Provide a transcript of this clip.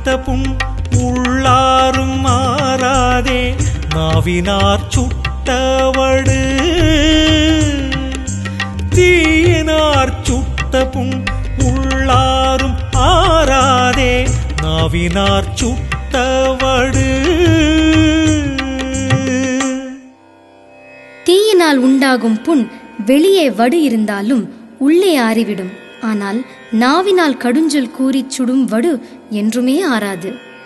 சுட்ட புண் உள்ளாரும் மாறாதே நாவினார் சுட்டவடு தீயினார் சுட்ட புண் உள்ளாரும் ஆறாதே நாவினார் சுட்டவடு தீயினால் உண்டாகும் புண் வெளியே வடு இருந்தாலும் உள்ளே ஆறிவிடும் ஆனால் நாவினால் கடுஞ்சொல் கூறிச் சுடும் வடு என்றுமே ஆறாது